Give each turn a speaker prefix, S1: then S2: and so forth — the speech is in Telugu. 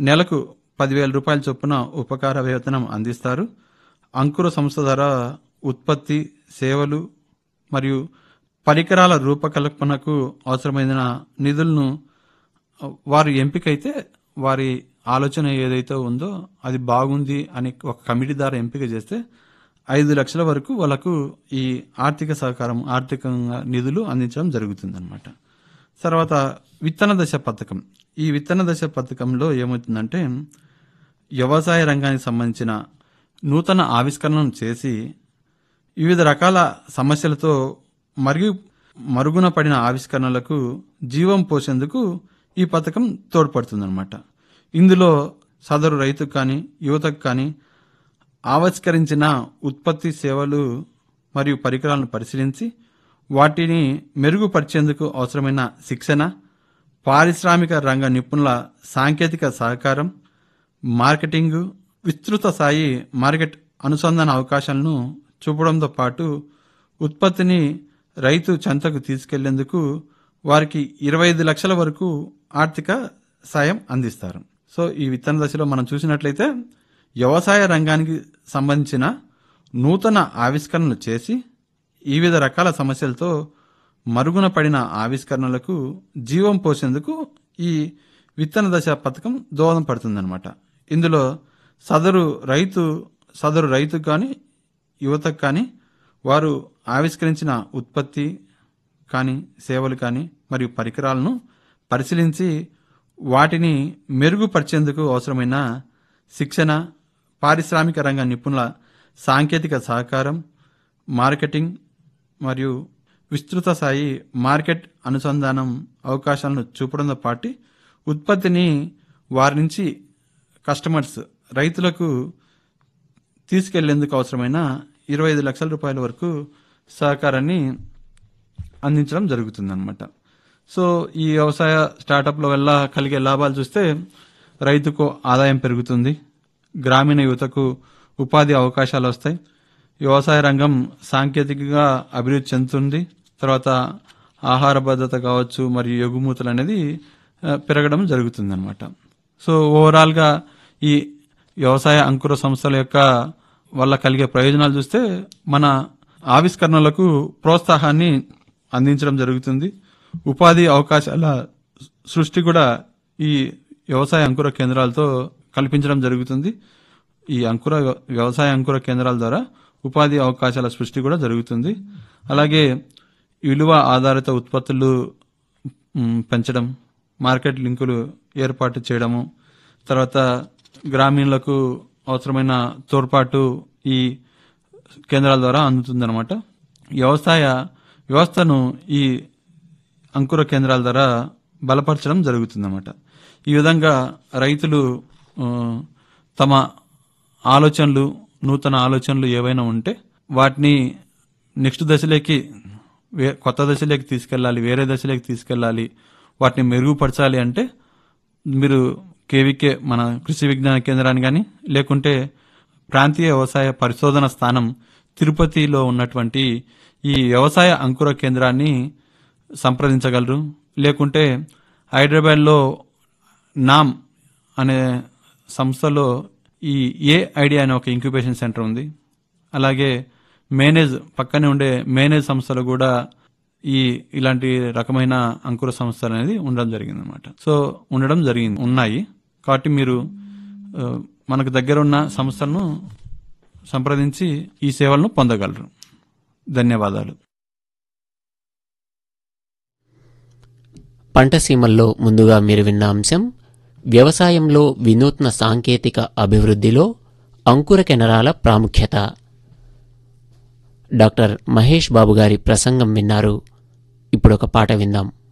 S1: నెలకు పదివేల రూపాయల చొప్పున ఉపకార వేతనం అందిస్తారు అంకుర సంస్థ ద్వారా ఉత్పత్తి సేవలు మరియు పరికరాల రూపకల్పనకు అవసరమైన నిధులను వారు ఎంపికైతే వారి ఆలోచన ఏదైతే ఉందో అది బాగుంది అని ఒక కమిటీ ద్వారా ఎంపిక చేస్తే ఐదు లక్షల వరకు వాళ్ళకు ఈ ఆర్థిక సహకారం ఆర్థికంగా నిధులు అందించడం జరుగుతుంది అనమాట తర్వాత విత్తన దశ పథకం ఈ విత్తన దశ పథకంలో ఏమవుతుందంటే వ్యవసాయ రంగానికి సంబంధించిన నూతన ఆవిష్కరణను చేసి వివిధ రకాల సమస్యలతో మరియు మరుగున పడిన ఆవిష్కరణలకు జీవం పోసేందుకు ఈ పథకం తోడ్పడుతుందన్నమాట ఇందులో సదరు రైతుకు కానీ యువతకు కానీ ఆవిష్కరించిన ఉత్పత్తి సేవలు మరియు పరికరాలను పరిశీలించి వాటిని మెరుగుపరిచేందుకు అవసరమైన శిక్షణ పారిశ్రామిక రంగ నిపుణుల సాంకేతిక సహకారం మార్కెటింగ్ విస్తృత స్థాయి మార్కెట్ అనుసంధాన అవకాశాలను చూపడంతో పాటు ఉత్పత్తిని రైతు చెంతకు తీసుకెళ్లేందుకు వారికి ఇరవై ఐదు లక్షల వరకు ఆర్థిక సాయం అందిస్తారు సో ఈ విత్తన దశలో మనం చూసినట్లయితే వ్యవసాయ రంగానికి సంబంధించిన నూతన ఆవిష్కరణలు చేసి వివిధ రకాల సమస్యలతో మరుగున పడిన ఆవిష్కరణలకు జీవం పోసేందుకు ఈ విత్తన దశ పథకం దోహదం పడుతుందన్నమాట ఇందులో సదరు రైతు సదరు రైతుకు కానీ యువతకు కానీ వారు ఆవిష్కరించిన ఉత్పత్తి కానీ సేవలు కానీ మరియు పరికరాలను పరిశీలించి వాటిని మెరుగుపరిచేందుకు అవసరమైన శిక్షణ పారిశ్రామిక రంగ నిపుణుల సాంకేతిక సహకారం మార్కెటింగ్ మరియు విస్తృత స్థాయి మార్కెట్ అనుసంధానం అవకాశాలను చూపడంతో పాటు ఉత్పత్తిని వారి నుంచి కస్టమర్స్ రైతులకు తీసుకెళ్లేందుకు అవసరమైన ఇరవై ఐదు లక్షల రూపాయల వరకు సహకారాన్ని అందించడం జరుగుతుందన్నమాట సో ఈ వ్యవసాయ స్టార్టప్ల వల్ల కలిగే లాభాలు చూస్తే రైతుకు ఆదాయం పెరుగుతుంది గ్రామీణ యువతకు ఉపాధి అవకాశాలు వస్తాయి వ్యవసాయ రంగం సాంకేతికంగా అభివృద్ధి చెందుతుంది తర్వాత ఆహార భద్రత కావచ్చు మరియు ఎగుమతులు అనేది ఆ, పెరగడం జరుగుతుంది సో ఓవరాల్గా ఈ వ్యవసాయ అంకుర సంస్థల యొక్క వల్ల కలిగే ప్రయోజనాలు చూస్తే మన ఆవిష్కరణలకు ప్రోత్సాహాన్ని అందించడం జరుగుతుంది ఉపాధి అవకాశాల సృష్టి కూడా ఈ వ్యవసాయ అంకుర కేంద్రాలతో కల్పించడం జరుగుతుంది ఈ అంకుర వ్యవసాయ అంకుర కేంద్రాల ద్వారా ఉపాధి అవకాశాల సృష్టి కూడా జరుగుతుంది అలాగే విలువ ఆధారిత ఉత్పత్తులు మ్, పెంచడం మార్కెట్ లింకులు ఏర్పాటు చేయడము తర్వాత గ్రామీణులకు అవసరమైన తోడ్పాటు ఈ కేంద్రాల ద్వారా అందుతుందన్నమాట వ్యవసాయ వ్యవస్థను ఈ అంకుర కేంద్రాల ద్వారా బలపరచడం జరుగుతుందన్నమాట ఈ విధంగా రైతులు ఆ, తమ ఆలోచనలు నూతన ఆలోచనలు ఏవైనా ఉంటే వాటిని నెక్స్ట్ దశలోకి వే కొత్త దశలోకి తీసుకెళ్ళాలి వేరే దశలోకి తీసుకెళ్ళాలి వాటిని మెరుగుపరచాలి అంటే మీరు కేవీకే మన కృషి విజ్ఞాన కేంద్రాన్ని కానీ లేకుంటే ప్రాంతీయ వ్యవసాయ పరిశోధన స్థానం తిరుపతిలో ఉన్నటువంటి ఈ వ్యవసాయ అంకుర కేంద్రాన్ని సంప్రదించగలరు లేకుంటే హైదరాబాద్లో నామ్ అనే సంస్థలో ఈ ఏ ఐడియా అనే ఒక ఇంక్యుబేషన్ సెంటర్ ఉంది అలాగే మేనేజ్ పక్కనే ఉండే మేనేజ్ సంస్థలో కూడా ఈ ఇలాంటి రకమైన అంకుర సంస్థలు అనేది ఉండడం జరిగింది అనమాట సో ఉండడం జరిగింది ఉన్నాయి కాబట్టి మీరు ఆ, మనకు దగ్గర ఉన్న సంస్థలను సంప్రదించి ఈ సేవలను పొందగలరు ధన్యవాదాలు
S2: పంట సీమల్లో ముందుగా మీరు విన్న అంశం వ్యవసాయంలో వినూత్న సాంకేతిక అభివృద్ధిలో అంకుర కెనరాల ప్రాముఖ్యత డాక్టర్ మహేష్ బాబు గారి ప్రసంగం విన్నారు ఇప్పుడు ఒక పాట విందాం